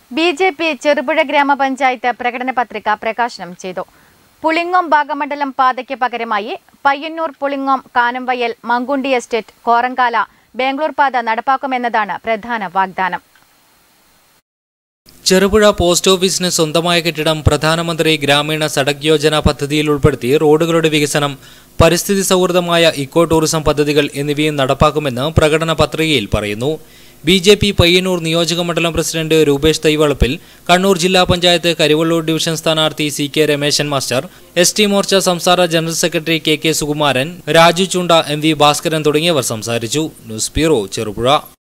B J P Cherupuzha ഗ്രാമപഞ്ചായത്ത് പ്രകടന പത്രിക പ്രകാശനം ചെയ്തു പുളിങ്ങോം ഭാഗമണ്ഡലം പാതയ്ക്ക് പകരമായി പയ്യന്നൂർ പുളിങ്ങോം കാനംവയൽ മങ്കുണ്ടി എസ്റ്റേറ്റ് കോറങ്കാല ബാംഗ്ലൂർ പാത നടപ്പാക്കുമെന്നതാണ് പ്രധാന വാഗ്ദാനം ചെറുപുഴ പോസ്റ്റ് ഓഫീസിന് സ്വന്തമായ കെട്ടിടം പ്രധാനമന്ത്രി ഗ്രാമീണ സഡക് യോജന പദ്ധതിയിൽ ഉൾപ്പെടുത്തി റോഡുകളുടെ വികസനം പരിസ്ഥിതി സൗഹൃദമായ ഇക്കോ ടൂറിസം പദ്ധതികൾ എന്നിവയും നടപ്പാക്കുമെന്ന് പ്രകടന പത്രികയിൽ പറയുന്നു ബി ജെ പി പയ്യന്നൂർ നിയോജക മണ്ഡലം പ്രസിഡന്റ് രൂപേഷ് തൈവളപ്പിൽ കണ്ണൂർ ജില്ലാ പഞ്ചായത്ത് കരിവള്ളൂർ ഡിവിഷൻ സ്ഥാനാർത്ഥി C K Rameshan master S T Morcha സംസ്ഥാന general secretary K K Sukumaran Raju Chunda M V Bhaskaran തുടങ്ങിയവർ സംസാരിച്ചു ന്യൂസ് ബ്യൂറോ ചെറുപുഴ